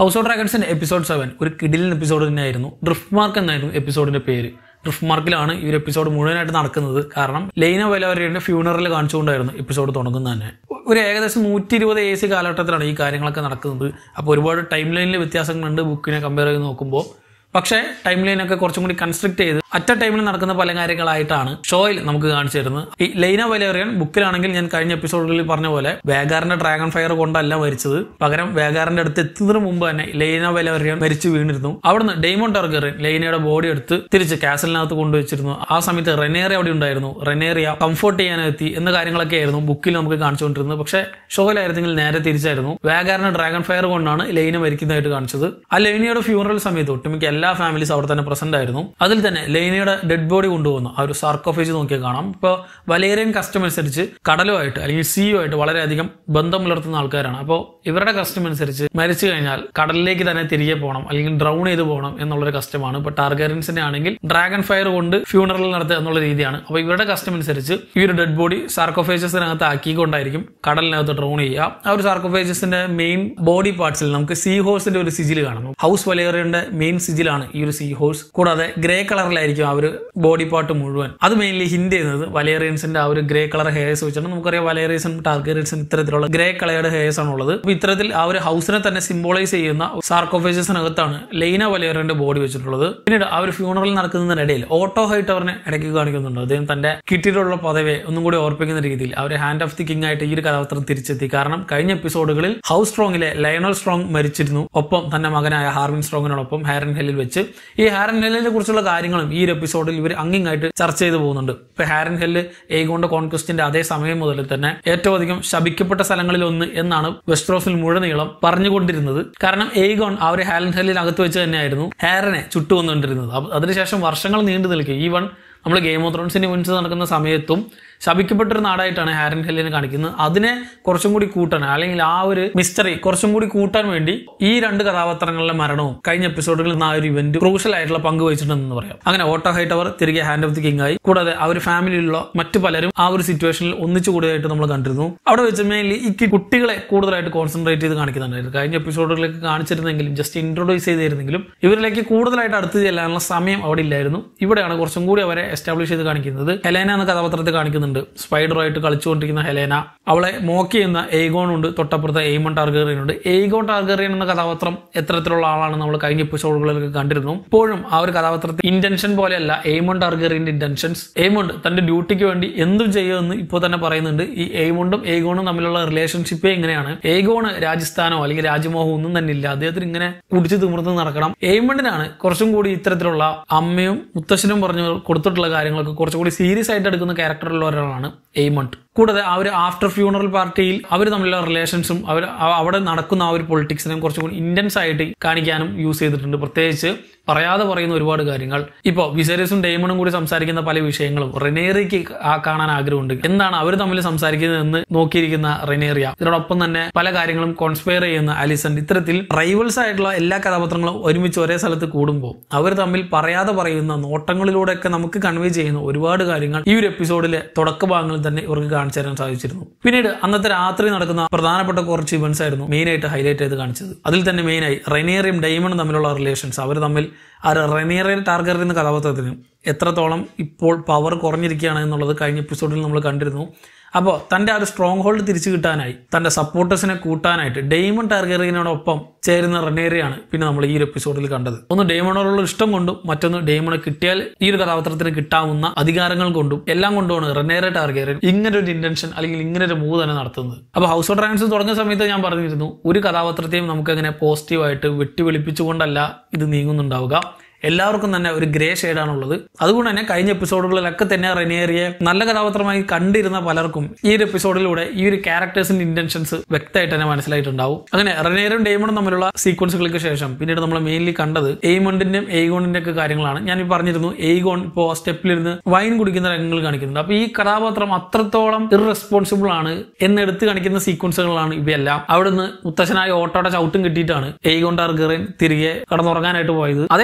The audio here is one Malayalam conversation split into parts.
ഹൗസ് ഓഫ് ഡ്രാഗൺസിന്റെ എപ്പിസോഡ് സെവൻ ഒരു കിഡിലിൻ എപ്പിസോഡ് തന്നെയായിരുന്നു ഡ്രിഫ്റ്റ് മാർക്ക് എന്നായിരുന്നു എപ്പിസോഡിന്റെ പേര് ഡ്രിഫ്റ്റ് മാർക്കിലാണ് ഈ ഒരു എപ്പിസോഡ് മുഴുവനായിട്ട് നടക്കുന്നത് കാരണം ലൈന വെലോറിയുടെ ഫ്യൂണറൽ കാണിച്ചുകൊണ്ടായിരുന്നു എപ്പിസോഡ് തുടങ്ങുന്നത് തന്നെ ഒരു ഏകദേശം നൂറ്റി ഇരുപത് എ സി കാലഘട്ടത്തിലാണ് ഈ കാര്യങ്ങളൊക്കെ നടക്കുന്നത് അപ്പോൾ ഒരുപാട് ടൈം ലൈനിൽ വ്യത്യാസങ്ങളുണ്ട് ബുക്കിനെ കമ്പയർ ചെയ്ത് നോക്കുമ്പോൾ പക്ഷേ ടൈം ലൈനൊക്കെ കുറച്ചും കൂടി കൺസ്ട്രക്ട് ചെയ്ത് അറ്റ ടൈമിൽ നടക്കുന്ന പല കാര്യങ്ങളായിട്ട് ഷോയിൽ നമുക്ക് കാണിച്ചു തരുന്നത് ഈ ലൈന വലേറിയൻ ബുക്കിലാണെങ്കിൽ ഞാൻ കഴിഞ്ഞ എപ്പിസോഡുകളിൽ പറഞ്ഞ പോലെ വേഗാറിന്റെ ഡ്രാഗൺ ഫയർ കൊണ്ടല്ല മരിച്ചത് പകരം വേഗാറിന്റെ അടുത്ത് എത്തുന്നതിന് മുമ്പ് തന്നെ ലൈന വലേറിയൻ മരിച്ചു വീണിരുന്നു അവിടുന്ന് ഡെയ്മോൺ ടാർഗറിയൻ ലൈനയുടെ ബോഡി എടുത്ത് തിരിച്ച് കാസലിനകത്ത് കൊണ്ടുവച്ചിരുന്നു ആ സമയത്ത് റെനേറിയ അവിടെ ഉണ്ടായിരുന്നു റെനേറിയ കംഫോർട്ട് ചെയ്യാനെത്തി എന്ന കാര്യങ്ങളൊക്കെ ആയിരുന്നു ബുക്കിൽ നമുക്ക് കാണിച്ചുകൊണ്ടിരുന്നത് പക്ഷേ ഷോയിലായിരുന്നെങ്കിൽ നേരെ തിരിച്ചായിരുന്നു വേഗാറിന്റെ ഡ്രാഗൺ ഫയർ കൊണ്ടാണ് ലൈന മരിക്കുന്നതായിട്ട് കാണിച്ചത് ആ ലൈനയുടെ ഫ്യൂണറൽ സമയത്ത് ഒട്ടുമിക്ക എല്ലാ ഫാമിലീസ് അവിടെ തന്നെ പ്രസന്റ് ആയിരുന്നു അതിൽ തന്നെ ലൈനയുടെ ഡെഡ് ബോഡി കൊണ്ടുപോകുന്നു ആ ഒരു സാർക്കോഫേജ് നോക്കിയാൽ കാണാം ഇപ്പോൾ വലേറിയൻ കസ്റ്റം അനുസരിച്ച് കടലുമായിട്ട് അല്ലെങ്കിൽ സീയുമായിട്ട് വളരെയധികം ബന്ധം പുലർത്തുന്ന ആൾക്കാരാണ് അപ്പോൾ ഇവരുടെ കസ്റ്റം അനുസരിച്ച് മരിച്ചു കഴിഞ്ഞാൽ കടലിലേക്ക് തന്നെ തിരികെ പോകണം അല്ലെങ്കിൽ ഡ്രൗൺ ചെയ്ത് പോകണം എന്നുള്ളൊരു കസ്റ്റമാണ് ഇപ്പോൾ ടാർഗറിൻസിന്റെ ആണെങ്കിൽ ഡ്രാഗൺ ഫയർ കൊണ്ട് ഫ്യൂണറൽ നടത്തുക എന്നുള്ള രീതിയാണ് അപ്പോൾ ഇവരുടെ കസ്റ്റം അനുസരിച്ച് ഈ ഒരു ഡെഡ് ബോഡി സാർക്കോഫേജസിനകത്ത് ആക്കിക്കൊണ്ടായിരിക്കും കടലിനകത്ത് ഡ്രോൺ ചെയ്യുക ആ ഒരു സാർക്കോഫേജസിന്റെ മെയിൻ ബോഡി പാർട്സിൽ നമുക്ക് സീ ഹോഴ്സിന്റെ ഒരു സിജിൽ കാണുന്നു ഹൗസ് വലേറിയന്റെ മെയിൻ സിജിലാണ് ഈ ഒരു സീ ഹോഴ്സ് കൂടാതെ ഗ്രേ കളറിലായിരിക്കും ആ ഒരു ബോഡി പാർട്ട് മുഴുവൻ അത് മെയിൻലി ഹിന്റ് ചെയ്യുന്നത് വലേറിയൻസിന്റെ ആ ഒരു ഗ്രേ കളർ ഹെയർസ് വെച്ചാണ് നമുക്കറിയാം വലേറിയൻസും ടാർഗറിയൻസും ഇത്തരത്തിലുള്ള ഗ്രേ കളറുടെ ഹെയർസ് ആണ് ഉള്ളത് അപ്പൊ ഇത്തരത്തിൽ ആ ഒരു ഹൗസിനെ തന്നെ സിംബോളൈസ് ചെയ്യുന്ന സാർക്കോഫേജസിനകത്താണ് ലൈന വലേറിയന്റെ ബോഡി വെച്ചിട്ടുള്ളത് പിന്നീട് ആ ഒരു ഫ്യൂണറൽ നടക്കുന്നതിനിടയിൽ ഓട്ടോ ഹൈറ്റവറിനെ ഇടയ്ക്ക് കാണിക്കുന്നുണ്ട് അദ്ദേഹം തന്റെ കിട്ടിയിട്ടുള്ള പദവിയെ ഒന്നും കൂടി ഓർപ്പിക്കുന്ന രീതിയിൽ ആ ഒരു ഹാൻഡ് ഓഫ് ദി കിങ് ആയിട്ട് ഈ ഒരു കഥാപാത്രം തിരിച്ചെത്തി കാരണം കഴിഞ്ഞ എപ്പിസോഡുകളിൽ ഹൗസ് സ്ട്രോങ്ങിലെ ലയണൽ സ്ട്രോങ് മരിച്ചിരുന്നു ഒപ്പം തന്റെ മകനായ ഹാർവിൻ സ്ട്രോങ്ങിനോടൊപ്പം ഹാരൻ ഹെല്ലിൽ വെച്ച് ഈ ഹാരൻ ഹെല്ലിനെ കുറിച്ചുള്ള കാര്യങ്ങളും ഈ ഒരു എപ്പിസോഡിൽ ഇവർ അങ്ങിങ്ങായിട്ട് ചർച്ച ചെയ്തു പോകുന്നുണ്ട് ഇപ്പൊ ഹാരൻ ഹെല്ല് ഏഗോണ്ട് കോൺക്വസ്റ്റിന്റെ അതേ സമയം മുതൽ തന്നെ ഏറ്റവും അധികം ശപിക്കപ്പെട്ട സ്ഥലങ്ങളിൽ ഒന്ന് എന്നാണ് വെസ്ട്രോസിൽ മുഴുനീളം പറഞ്ഞുകൊണ്ടിരുന്നത് കാരണം ഏഗോൺ ആ ഒരു ഹാരൻ ഹെല്ലിൽ അകത്ത് വെച്ച് തന്നെയായിരുന്നു ഹാരനെ ചുട്ടുകൊന്നുകൊണ്ടിരുന്നത് അപ്പൊ അതിനുശേഷം വർഷങ്ങൾ നീണ്ടു നിൽക്കുക ഈവൺ നമ്മൾ ഗെയിം ഓഫ് ത്രോൺസിന്റെ മുൻസ് നടക്കുന്ന സമയത്തും ശപിക്കപ്പെട്ടൊരു നാടായിട്ടാണ് ഹാരൻ ഹെല്ലിനെ കാണിക്കുന്നത് അതിനെ കുറച്ചും കൂടി കൂട്ടാൻ അല്ലെങ്കിൽ ആ ഒരു മിസ്റ്ററി കുറച്ചും കൂടി കൂട്ടാൻ വേണ്ടി ഈ രണ്ട് കഥാപാത്രങ്ങളുടെ മരണവും കഴിഞ്ഞ എപ്പിസോഡുകളിൽ നിന്ന് ആ ഒരു ഇവന്റ് ക്രൂഷ്യൽ ആയിട്ടുള്ള പങ്ക് വഹിച്ചിട്ടുണ്ടെന്ന് പറയാം അങ്ങനെ ഓട്ടോ ഹൈറ്റവർ തിരികെ ഹാൻഡ് ഓഫ് ദി കിങ് ആയി കൂടാതെ ആ ഒരു ഫാമിലിയിലുള്ള മറ്റു പലരും ആ ഒരു സിറ്റുവേഷനിൽ ഒന്നിച്ചു കൂടിയതായിട്ട് നമ്മൾ കണ്ടിരുന്നു അവിടെ വെച്ച് മെയിൻലി ഈ കി- കുട്ടികളെ കൂടുതലായിട്ട് കോൺസെൻട്രേറ്റ് ചെയ്ത് കാണിക്കുന്നുണ്ടായിരുന്നു കഴിഞ്ഞ എപ്പിസോഡുകളിലേക്ക് കാണിച്ചിരുന്നെങ്കിലും ജസ്റ്റ് ഇൻട്രൊഡ്യൂസ് ചെയ്തിരുന്നെങ്കിലും ഇവരിലേക്ക് കൂടുതലായിട്ട് അടുത്ത് ചെല്ലാനുള്ള സമയം അവിടെ ഇല്ലായിരുന്നു ഇവിടെയാണ് കുറച്ചും കൂടി അവരെ എസ്റ്റാബ്ലിഷ് ചെയ്ത് കാണിക്കുന്നത് ഹെലേന എന്ന കഥാപാത്രത്തെ കാണിക്കുന്നുണ്ട് സ്പൈഡറുമായിട്ട് കളിച്ചുകൊണ്ടിരിക്കുന്ന ഹെലേന അവളെ മോക്ക് ചെയ്യുന്ന ഏഗോൺ ഉണ്ട് തൊട്ടപ്പുറത്തെ എയ്മൺ ടാർഗറിയൻ ഉണ്ട് ഏഗോൺ ടാർഗറിയൻ എന്ന കഥാപാത്രം എത്തരത്തിലുള്ള ആളാണ് നമ്മൾ കഴിഞ്ഞ എപ്പിസോഡുകളിലൊക്കെ കണ്ടിരുന്നു ഇപ്പോഴും ആ ഒരു കഥാപാത്രത്തിന്റെ ഇന്റൻഷൻ പോലെയല്ല എയ്മൺ ടാർഗറിയന്റെ ഇന്റൻഷൻസ് എയ്മണ്ട് തന്റെ ഡ്യൂട്ടിക്ക് വേണ്ടി എന്തും ചെയ്യുമെന്ന് ഇപ്പോൾ തന്നെ പറയുന്നുണ്ട് ഈ എയ്മണ്ടും ഏഗോണും തമ്മിലുള്ള റിലേഷൻഷിപ്പേ ഇങ്ങനെയാണ് ഏഗോണ് രാജസ്ഥാനോ അല്ലെങ്കിൽ രാജ്യമോഹോ ഒന്നും തന്നെ ഇല്ല അദ്ദേഹത്തിന് ഇങ്ങനെ കുടിച്ച് തിമിർത്ത് നടക്കണം എയ്മണ്ടിനാണ് കുറച്ചും കൂടി ഇത്തരത്തിലുള്ള അമ്മയും മുത്തശ്ശനും പറഞ്ഞു കൊടുത്തിട്ടുള്ള കാര്യങ്ങളൊക്കെ കുറച്ചും കൂടി സീരിയസ് ആയിട്ട് എടുക്കുന്ന ക്യാരക്ടറുള്ള ഒരാളാണ് എയ്മണ്ട് കൂടാതെ ആ ഒരു ആഫ്റ്റർ ഫ്യൂണറൽ പാർട്ടിയിൽ അവർ തമ്മിലുള്ള റിലേഷൻസും അവർ ആ- അവിടെ നടക്കുന്ന ആ ഒരു പൊളിറ്റിക്സിനെയും കുറച്ചും കൂടി ഇന്റൻസ് ആയിട്ട് കാണിക്കാനും യൂസ് ചെയ്തിട്ടുണ്ട് പ്രത്യേകിച്ച് പറയാതെ പറയുന്ന ഒരുപാട് കാര്യങ്ങൾ ഇപ്പോൾ വിസേരിയസും ഡെയ്മണും കൂടി സംസാരിക്കുന്ന പല വിഷയങ്ങളും റെനേറിയക്ക് ആ കാണാൻ ആഗ്രഹമുണ്ട് എന്താണ് അവർ തമ്മിൽ സംസാരിക്കുന്നതെന്ന് നോക്കിയിരിക്കുന്ന റെനേറിയ ഇതിനോടൊപ്പം തന്നെ പല കാര്യങ്ങളും കോൺസ്പയർ ചെയ്യുന്ന അലിസൺ ഇത്തരത്തിൽ റൈവൽസ് ആയിട്ടുള്ള എല്ലാ കഥാപാത്രങ്ങളും ഒരുമിച്ച് ഒരേ സ്ഥലത്ത് കൂടുമ്പോൾ അവർ തമ്മിൽ പറയാതെ പറയുന്ന നോട്ടങ്ങളിലൂടെയൊക്കെ നമുക്ക് കൺവേ ചെയ്യുന്ന ഒരുപാട് കാര്യങ്ങൾ ഈ ഒരു എപ്പിസോഡിലെ തുടക്ക ഭാഗങ്ങളിൽ തന്നെ ഇവർക്ക് കാണിച്ചു തരാൻ സാധിച്ചിരുന്നു പിന്നീട് അന്നത്തെ രാത്രി നടക്കുന്ന പ്രധാനപ്പെട്ട കുറച്ച് ഇവന്റ്സ് ആയിരുന്നു മെയിൻ ആയിട്ട് ഹൈലൈറ്റ് ചെയ്ത് കാണിച്ചത് അതിൽ തന്നെ മെയിനായി റെനേറിയും ഡയമണ്ടും തമ്മിലുള്ള റിലേഷൻസ് അവർ തമ്മിൽ ആ റെനേറിയൻ ടാർഗറ്റ് എന്ന കഥാപാത്രത്തിന് എത്രത്തോളം ഇപ്പോൾ പവർ കുറഞ്ഞിരിക്കുകയാണ് എന്നുള്ളത് കഴിഞ്ഞ എപ്പിസോഡിൽ നമ്മൾ കണ്ടിരുന്നു അപ്പോൾ തൻ്റെ ആ ഒരു സ്ട്രോങ് ഹോൾഡ് തിരിച്ചു കിട്ടാനായി തൻ്റെ സപ്പോർട്ടേഴ്സിനെ കൂട്ടാനായിട്ട് ഡെയ്മൺ ടാർഗറിയനോടൊപ്പം ചേരുന്ന റെനേറിയാണ് പിന്നെ നമ്മൾ ഈ ഒരു എപ്പിസോഡിൽ കണ്ടത് ഒന്ന് ഡെയ്മണോടുള്ള ഇഷ്ടം കൊണ്ടും മറ്റൊന്ന് ഡെയ്മണെ കിട്ടിയാൽ ഈ ഒരു കഥാപാത്രത്തിന് കിട്ടാവുന്ന അധികാരങ്ങൾ കൊണ്ടും എല്ലാം കൊണ്ടുമാണ് റെനേറെ ടാർഗറിയൻ ഇങ്ങനെ ഒരു ഇന്റൻഷൻ അല്ലെങ്കിൽ ഇങ്ങനെ ഒരു മൂവ് തന്നെ നടത്തുന്നത് അപ്പോൾ ഹൗസ് ഓഫ് ഡ്രാഗൺസ് തുടങ്ങിയ സമയത്ത് ഞാൻ പറഞ്ഞിരുന്നു ഒരു കഥാപാത്രത്തെയും നമുക്ക് അങ്ങനെ പോസിറ്റീവായിട്ട് വെട്ടി വെളുപ്പിച്ചുകൊണ്ടല്ല ഇത് നീങ്ങുന്നുണ്ടാവുക എല്ലാവർക്കും തന്നെ ഒരു ഗ്രേ ഷെയ്ഡാണുള്ളത് അതുകൊണ്ട് തന്നെ കഴിഞ്ഞ എപ്പിസോഡുകളിലൊക്കെ തന്നെ റെനിയേറിയെ നല്ല കഥാപാത്രമായി കണ്ടിരുന്ന പലർക്കും ഈ ഒരു എപ്പിസോഡിലൂടെ ഈ ഒരു ക്യാരക്ടേഴ്സിന്റെ ഇന്റൻഷൻസ് വ്യക്തമായിട്ട് തന്നെ മനസ്സിലായിട്ടുണ്ടാവും അങ്ങനെ റെനിയറും ഡെയ്മണ്ടും തമ്മിലുള്ള സീക്വൻസുകൾക്ക് ശേഷം പിന്നീട് നമ്മൾ മെയിൻലി കണ്ടത് എയ്മണ്ടിന്റെയും എയ്ഗോണിന്റെ ഒക്കെ കാര്യങ്ങളാണ് ഞാൻ ഈ പറഞ്ഞിരുന്നു എയ്ഗോൺ ഇപ്പോൾ സ്റ്റെപ്പിലിരുന്ന് വൈൻ കുടിക്കുന്ന രംഗങ്ങൾ കാണിക്കുന്നുണ്ട് അപ്പൊ ഈ കഥാപാത്രം അത്രത്തോളം ഇറസ്പോൺസിബിൾ ആണ് എന്നെടുത്ത് കാണിക്കുന്ന സീക്വൻസുകളാണ് ഇവയെല്ലാം അവിടുന്ന് മുത്തശ്ശനായ ഓട്ടോടെ ചവിട്ടും കിട്ടിയിട്ടാണ് എയ്ഗോൺ ടാർഗറിൻ തിരികെ കടന്നുറങ്ങാനായിട്ട് പോയത് അതേസമയം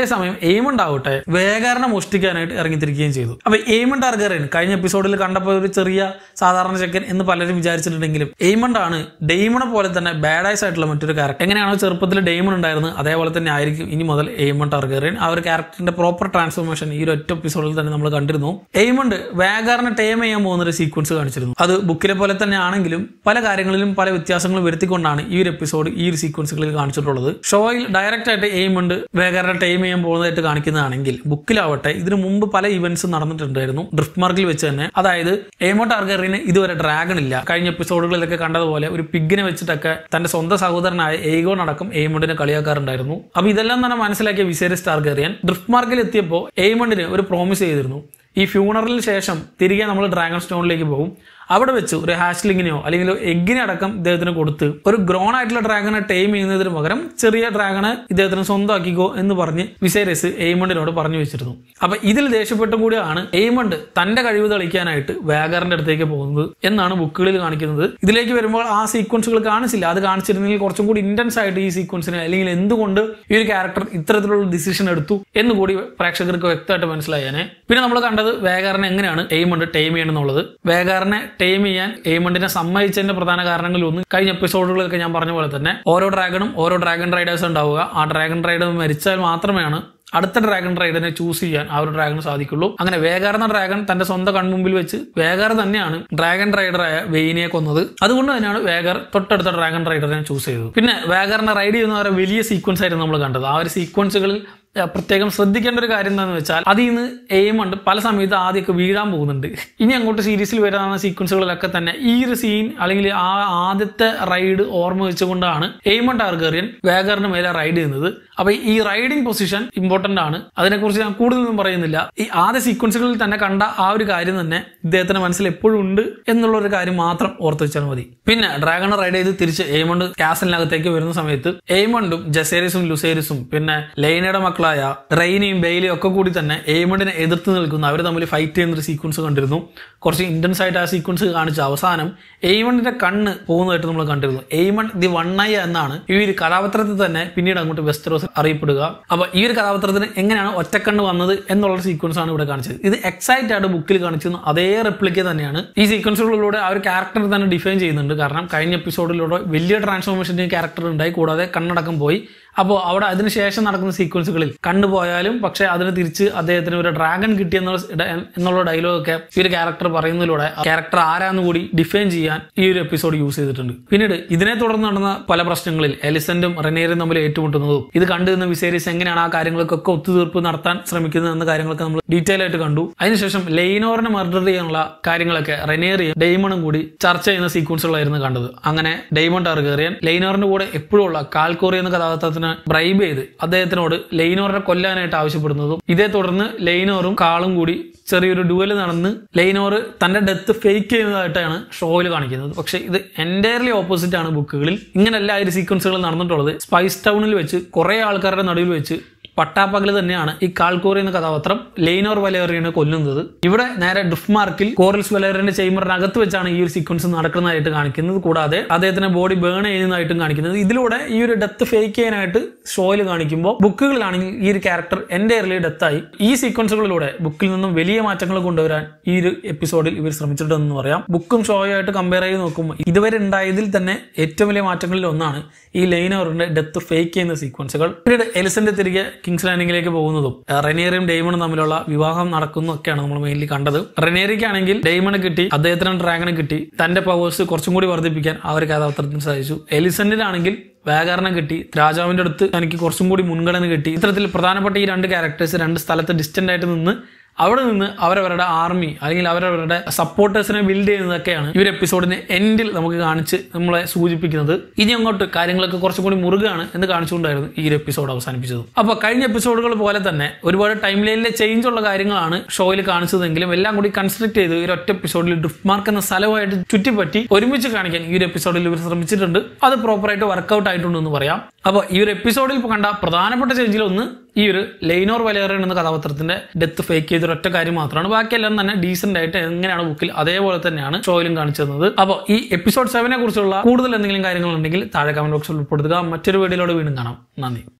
എയ്മണ്ട് ആവട്ടെ വേഗാരനെ മോഷ്ടിക്കാനായിട്ട് ഇറങ്ങിത്തിരിക്കുകയും ചെയ്തു അപ്പൊ എയ്മണ്ട് ടാർഗറിയൻ കഴിഞ്ഞ എപ്പിസോഡിൽ കണ്ടപ്പോൾ ഒരു ചെറിയ സാധാരണ ചെക്കൻ എന്ന് പലരും വിചാരിച്ചിട്ടുണ്ടെങ്കിലും എയ്മണ്ട് ആണ് ഡെയ്മണെ പോലെ തന്നെ ബാഡായ്സ് ആയിട്ടുള്ള മറ്റൊരു ക്യാരക്ടർ എങ്ങനെയാണോ ചെറുപ്പത്തിൽ ഡെയ്മൺ ഉണ്ടായിരുന്നത് അതേപോലെ തന്നെ ആയിരിക്കും ഇനി മുതൽ എയ്മണ്ട് ടാർഗറിയൻ ആ ഒരു ക്യാരക്ടറിന്റെ പ്രോപ്പർ ട്രാൻസ്ഫോർമേഷൻ ഈ ഒരു ഒറ്റ എപ്പിസോഡിൽ തന്നെ നമ്മൾ കണ്ടിരുന്നു എയ്മണ്ട് വേഗാറിനെ ടേം ചെയ്യാൻ പോകുന്ന ഒരു സീക്വൻസ് കാണിച്ചിരുന്നു അത് ബുക്കിലെ പോലെ തന്നെ ആണെങ്കിലും പല കാര്യങ്ങളിലും പല വ്യത്യാസങ്ങളും വരുത്തിക്കൊണ്ടാണ് ഈ ഒരു എപ്പിസോഡ് ഈ ഒരു സീക്വൻസുകളിൽ കാണിച്ചിട്ടുള്ളത് ഷോയിൽ ഡയറക്റ്റ് ആയിട്ട് എയിമുണ്ട് വേഗാറിനെ ടൈം ചെയ്യാൻ പോകുന്നതായിട്ട് കാണിക്കുന്നതാണെങ്കിൽ ബുക്കിലാവട്ടെ ഇതിനു മുമ്പ് പല ഇവന്റ്സ് നടന്നിട്ടുണ്ടായിരുന്നു ഡ്രിഫ്റ്റ് മാർക്കിൽ വെച്ച് തന്നെ അതായത് എയ്മോ ടാർഗറിന് ഇതുവരെ ഡ്രാഗൺ ഇല്ല കഴിഞ്ഞ എപ്പിസോഡുകളിലൊക്കെ കണ്ടതുപോലെ ഒരു പിഗിനെ വെച്ചിട്ടൊക്കെ തന്റെ സ്വന്തം സഹോദരനായ ഏഗോൺ അടക്കം എയ്മണ്ടിനെ കളിയാക്കാറുണ്ടായിരുന്നു അപ്പൊ ഇതെല്ലാം തന്നെ മനസ്സിലാക്കിയ വിസേരിസ് ടാർഗറിയൻ ഡ്രിഫ്റ്റ് മാർക്കിൽ എത്തിയപ്പോൾ എയ്മണ്ടിന് ഒരു പ്രോമിസ് ചെയ്തിരുന്നു ഈ ഫ്യൂണറലിന് ശേഷം തിരികെ നമ്മൾ ഡ്രാഗൺ സ്റ്റോണിലേക്ക് പോകും അവിടെ വെച്ച് ഒരു ഹാഷ്ലിങ്ങിനെയോ അല്ലെങ്കിൽ എഗ്ഗിനെ അടക്കം ഇദ്ദേഹത്തിന് കൊടുത്ത് ഒരു ഗ്രോൺ ആയിട്ടുള്ള ഡ്രാഗനെ ടൈം ചെയ്യുന്നതിന് പകരം ചെറിയ ഡ്രാഗനെ ഇദ്ദേഹത്തിന് സ്വന്തമാക്കിക്കോ എന്ന് പറഞ്ഞ് വിസേരസ് എയ്മണ്ടിനോട് പറഞ്ഞു വെച്ചിരുന്നു അപ്പൊ ഇതിൽ ദേഷ്യപ്പെട്ടും കൂടിയാണ് എയ്മണ്ട് തന്റെ കഴിവ് തെളിയിക്കാനായിട്ട് വേഗറിന്റെ അടുത്തേക്ക് പോകുന്നത് എന്നാണ് ബുക്കുകളിൽ കാണിക്കുന്നത് ഇതിലേക്ക് വരുമ്പോൾ ആ സീക്വൻസുകൾ കാണിച്ചില്ല അത് കാണിച്ചിരുന്നെങ്കിൽ കുറച്ചും കൂടി ഇന്റൻസ് ആയിട്ട് ഈ സീക്വൻസിനെ അല്ലെങ്കിൽ എന്തുകൊണ്ട് ഈ ഒരു ക്യാരക്ടർ ഇത്തരത്തിലുള്ള ഡിസിഷൻ എടുത്തു എന്ന് കൂടി പ്രേക്ഷകർക്ക് വ്യക്തമായിട്ട് മനസ്സിലായേനെ പിന്നെ നമ്മൾ കണ്ടത് വേഗാറിനെ എങ്ങനെയാണ് എയ്മണ്ട് ടൈം ചെയ്യണമെന്നുള്ളത് വേഗാറിനെ ടൈം ചെയ്യാൻ എയ്മണ്ടിനെ സമ്മതിച്ചതിന്റെ പ്രധാന കാരണങ്ങളിൽ ഒന്ന് കഴിഞ്ഞ എപ്പിസോഡുകളിലൊക്കെ ഞാൻ പറഞ്ഞ പോലെ തന്നെ ഓരോ ഡ്രാഗണും ഓരോ ഡ്രാഗൺ റൈഡേഴ്സ് ഉണ്ടാവുക ആ ഡ്രാഗൺ റൈഡർ മരിച്ചാൽ മാത്രമാണ് അടുത്ത ഡ്രാഗൺ റൈഡറിനെ ചൂസ് ചെയ്യാൻ ആ ഒരു ഡ്രാഗൺ സാധിക്കുള്ളൂ അങ്ങനെ വേഗാർന്ന ഡ്രാഗൺ തന്റെ സ്വന്തം കൺമുമ്പിൽ വെച്ച് വേഗാർ തന്നെയാണ് ഡ്രാഗൺ റൈഡറായ വെയിനിയെ കൊന്നത് അതുകൊണ്ട് തന്നെയാണ് വേഗർ തൊട്ടടുത്ത ഡ്രാഗൺ റൈഡറിനെ ചൂസ് ചെയ്തത് പിന്നെ വേഗറിനെ റൈഡ് ചെയ്യുന്ന ഒരു വലിയ സീക്വൻസ് ആയിരുന്നു നമ്മൾ കണ്ടത് ആ ഒരു സീക്വൻസുകളിൽ പ്രത്യേകം ശ്രദ്ധിക്കേണ്ട ഒരു കാര്യം എന്താണെന്ന് വെച്ചാൽ അതിൽ നിന്ന് എയിം ഉണ്ട് പല സമയത്ത് ആദ്യമൊക്കെ വീഴാൻ പോകുന്നുണ്ട് ഇനി അങ്ങോട്ട് സീരീസിൽ വരുന്ന സീക്വൻസുകളിലൊക്കെ തന്നെ ഈ ഒരു സീൻ അല്ലെങ്കിൽ ആ ആദ്യത്തെ റൈഡ് ഓർമ്മ വെച്ചുകൊണ്ടാണ് എയിമൺ ടാർഗറിയൻ വേഗറിന് മേലെ റൈഡ് ചെയ്യുന്നത് അപ്പൊ ഈ റൈഡിംഗ് പൊസിഷൻ ഇമ്പോർട്ടന്റ് ആണ് അതിനെക്കുറിച്ച് ഞാൻ കൂടുതലൊന്നും പറയുന്നില്ല ഈ ആദ്യ സീക്വൻസുകളിൽ തന്നെ കണ്ട ആ ഒരു കാര്യം തന്നെ ഇദ്ദേഹത്തിന്റെ മനസ്സിൽ എപ്പോഴും ഉണ്ട് എന്നുള്ള ഒരു കാര്യം മാത്രം ഓർത്ത് വെച്ചാൽ മതി പിന്നെ ഡ്രാഗൺ റൈഡ് ചെയ്ത് തിരിച്ച് എയ്മണ്ട് കാസലിനകത്തേക്ക് വരുന്ന സമയത്ത് എയ്മണ്ടും ജസേരിസും ലുസേരിസും പിന്നെ ലൈനയുടെ മക്കളായ റെയിനിയും ബെയിലിയും ഒക്കെ കൂടി തന്നെ എയ്മണ്ടിനെ എതിർത്ത് നിൽക്കുന്ന അവർ തമ്മിൽ ഫൈറ്റ് ചെയ്യുന്ന ഒരു സീക്വൻസ് കണ്ടിരുന്നു കുറച്ച് ഇന്റൻസ് ആയിട്ട് ആ സീക്വൻസ് കാണിച്ച അവസാനം എയ്മണ്ടിന്റെ കണ്ണ് പോകുന്നതായിട്ട് നമ്മൾ കണ്ടിരുന്നു എയ്മണ്ട് ദി വണ്ണയ എന്നാണ് ഈ ഒരു കഥാപാത്രത്തിൽ തന്നെ പിന്നീട് അങ്ങോട്ട് വെസ്റ്ററോസ് അറിയപ്പെടുക അപ്പൊ ഈ ഒരു കഥാപാത്രത്തിന് എങ്ങനെയാണ് ഒറ്റക്കണ്ണ് വന്നത് എന്നുള്ള സീക്വൻസ് ആണ് ഇവിടെ കാണിച്ചത് ഇത് എക്സൈറ്റ് ആയിട്ട് ബുക്കിൽ കാണിച്ചിരുന്നു അതേ റെപ്ലിക്ക തന്നെയാണ് ഈ സീക്വൻസുകളിലൂടെ ആ ഒരു ക്യാരക്ടർ തന്നെ ഡിഫൈൻ ചെയ്യുന്നുണ്ട് കാരണം കഴിഞ്ഞ എപ്പിസോഡിലൂടെ വലിയ ട്രാൻസ്ഫോർമേഷൻ ക്യാരക്ടർ ഉണ്ടായി കൂടാതെ കണ്ണടക്കം പോയി അപ്പോൾ അവിടെ അതിനുശേഷം നടക്കുന്ന സീക്വൻസുകളിൽ കണ്ടുപോയാലും പക്ഷെ അതിന് തിരിച്ച് അദ്ദേഹത്തിന് ഒരു ഡ്രാഗൺ കിട്ടിയെന്നുള്ള ഡ- എന്നുള്ള ഡയലോഗൊക്കെ ഈ ഒരു ക്യാരക്ടർ പറയുന്നതിലൂടെ ക്യാരക്ടർ ആരാന്ന് കൂടി ഡിഫൈൻ ചെയ്യാൻ ഈ ഒരു എപ്പിസോഡ് യൂസ് ചെയ്തിട്ടുണ്ട് പിന്നീട് ഇതിനെ തുടർന്ന് നടന്ന പല പ്രശ്നങ്ങളിൽ എലിസന്റും റെനേറും തമ്മിൽ ഏറ്റുമുട്ടുന്നതും ഇത് കണ്ടു നിന്ന വിസേരിസ് എങ്ങനെയാണ് ആ കാര്യങ്ങൾക്കൊക്കെ ഒത്തുതീർപ്പ് നടത്താൻ ശ്രമിക്കുന്നത് എന്ന കാര്യങ്ങളൊക്കെ നമ്മൾ ഡീറ്റെയിൽ ആയിട്ട് കണ്ടു അതിനുശേഷം ലെയ്നോറിനെ മർഡർ ചെയ്യാനുള്ള കാര്യങ്ങളൊക്കെ റെനേറിയും ഡെയ്മണും കൂടി ചർച്ച ചെയ്യുന്ന സീക്വൻസുകളായിരുന്നു കണ്ടത് അങ്ങനെ ഡെയ്മൺ ടാർഗേറിയൻ ലെയ്നോറിന്റെ കൂടെ എപ്പോഴും ഉള്ള കാൽക്കോറി എന്ന കഥാപാത്രത്തിന് ബ്രൈബ് ചെയ്ത് അദ്ദേഹത്തിനോട് ലെയ്നോറിനെ കൊല്ലാനായിട്ട് ആവശ്യപ്പെടുന്നതും ഇതേ തുടർന്ന് ലെയ്നോറും കാളും കൂടി ചെറിയൊരു ഡുവൽ നടന്ന് ലെയ്നോറ് തന്റെ ഡെത്ത് ഫേക്ക് ചെയ്യുന്നതായിട്ടാണ് ഷോയിൽ കാണിക്കുന്നത് പക്ഷെ ഇത് എൻറ്റയർലി ഓപ്പോസിറ്റ് ആണ് ബുക്കുകളിൽ ഇങ്ങനെയല്ല ആ ഒരു സീക്വൻസുകൾ നടന്നിട്ടുള്ളത് സ്പൈസ് ടൗണിൽ വെച്ച് കുറെ ആൾക്കാരുടെ നടുവിൽ വെച്ച് പട്ടാപ്പകല് തന്നെയാണ് ഈ കാൾക്കോറി എന്ന കഥാപാത്രം ലെയ്നോർ വലേറിയനെ കൊല്ലുന്നത് ഇവിടെ നേരെ ഡുഫ്മാർക്കിൽ കോറൽസ് വലേറിയന്റെ ചേമ്പറിനകത്ത് വെച്ചാണ് ഈ ഒരു സീക്വൻസ് നടക്കുന്നതായിട്ട് കാണിക്കുന്നത് കൂടാതെ അദ്ദേഹത്തിന്റെ ബോഡി ബേൺ ചെയ്യുന്നതായിട്ടും കാണിക്കുന്നത് ഇതിലൂടെ ഈ ഒരു ഡെത്ത് ഫേക്ക് ചെയ്യാനായിട്ട് ഷോയിൽ കാണിക്കുമ്പോൾ ബുക്കുകളിലാണെങ്കിൽ ഈ ഒരു ക്യാരക്ടർ എൻറ്റയർലി ഡെത്തായി ഈ സീക്വൻസുകളിലൂടെ ബുക്കിൽ നിന്നും വലിയ മാറ്റങ്ങൾ കൊണ്ടുവരാൻ ഈ ഒരു എപ്പിസോഡിൽ ഇവർ ശ്രമിച്ചിട്ടുണ്ടെന്ന് പറയാം ബുക്കും ഷോയുമായിട്ട് കമ്പയർ ചെയ്ത് നോക്കുമ്പോൾ ഇതുവരെ ഉണ്ടായതിൽ തന്നെ ഏറ്റവും വലിയ മാറ്റങ്ങളിൽ ഒന്നാണ് ഈ ലൈനോറിന്റെ ഡെത്ത് ഫേക്ക് ചെയ്യുന്ന സീക്വൻസുകൾ പിന്നീട് എലിസന്റെ തിരികെ കിങ്സ് ലാൻഡിങ്ങിലേക്ക് പോകുന്നതും ഏഹ് റെനേറിയും ഡെയ്മണും തമ്മിലുള്ള വിവാഹം നടക്കുന്നതൊക്കെയാണ് നമ്മൾ മെയിൻലി കണ്ടത് റെനേറിക്കാണെങ്കിൽ ഡെയ്മണ് കിട്ടി അദ്ദേഹത്തിന് ഡ്രാഗണ് കിട്ടി തന്റെ പവേഴ്സ് കുറച്ചും കൂടി വർദ്ധിപ്പിക്കാൻ ആ ഒരു കഥാപാത്രത്തിന് സാധിച്ചു എലിസന്റിനാണെങ്കിൽ വ്യാകരണം കിട്ടി രാജാവിന്റെ അടുത്ത് എനിക്ക് കുറച്ചും കൂടി മുൻഗണന കിട്ടി ഇത്തരത്തിൽ പ്രധാനപ്പെട്ട ഈ രണ്ട് ക്യാരക്ടേഴ്സ് രണ്ട് സ്ഥലത്ത് ഡിസ്റ്റന്റ് ആയിട്ട് നിന്ന് അവിടെ നിന്ന് അവരവരുടെ ആർമി അല്ലെങ്കിൽ അവരവരുടെ സപ്പോർട്ടേഴ്സിനെ ബിൽഡ് ചെയ്യുന്നതൊക്കെയാണ് ഈ ഒരു എപ്പിസോഡിന്റെ എൻഡിൽ നമുക്ക് കാണിച്ച് നമ്മളെ സൂചിപ്പിക്കുന്നത് ഇനി അങ്ങോട്ട് കാര്യങ്ങളൊക്കെ കുറച്ചും കൂടി മുറുകയാണ് എന്ന് കാണിച്ചുകൊണ്ടായിരുന്നു ഈ ഒരു എപ്പിസോഡ് അവസാനിപ്പിച്ചത് അപ്പോൾ കഴിഞ്ഞ എപ്പിസോഡുകൾ പോലെ തന്നെ ഒരുപാട് ടൈം ലൈനിലെ ചേഞ്ച് ഉള്ള കാര്യങ്ങളാണ് ഷോയിൽ കാണിച്ചതെങ്കിലും എല്ലാം കൂടി കൺസ്ട്രക്ട് ചെയ്ത് ഈ ഒരു ഒറ്റ എപ്പിസോഡിൽ ഡ്രിഫ്റ്റ് മാർക്ക് എന്ന സ്ഥലമായിട്ട് ചുറ്റിപ്പറ്റി ഒരുമിച്ച് കാണിക്കാൻ ഈ ഒരു എപ്പിസോഡിൽ ഇവർ ശ്രമിച്ചിട്ടുണ്ട് അത് പ്രോപ്പറായിട്ട് വർക്കൗട്ട് ആയിട്ടുണ്ടെന്ന് പറയാം അപ്പോൾ ഈ ഒരു എപ്പിസോഡിൽ കണ്ട പ്രധാനപ്പെട്ട ചേഞ്ചിൽ ഒന്ന് ഈ ഒരു ലൈനോർ വലേറിയൻ എന്ന കഥാപാത്രത്തിന്റെ ഡെത്ത് ഫേക്ക് ചെയ്ത ഒറ്റ കാര്യം മാത്രമാണ് ബാക്കിയെല്ലാം തന്നെ ഡീസെന്റ് ആയിട്ട് എങ്ങനെയാണ് ബുക്കിൽ അതേപോലെ തന്നെയാണ് ഷോയിലും കാണിച്ചു തന്നത് അപ്പോൾ ഈ എപ്പിസോഡ് സെവനെ കുറിച്ചുള്ള കൂടുതൽ എന്തെങ്കിലും കാര്യങ്ങളുണ്ടെങ്കിൽ താഴെ കമന്റ് ബോക്സിൽ ഉൾപ്പെടുത്തുക മറ്റൊരു വീഡിയോയിലൂടെ വീണ്ടും കാണാം നന്ദി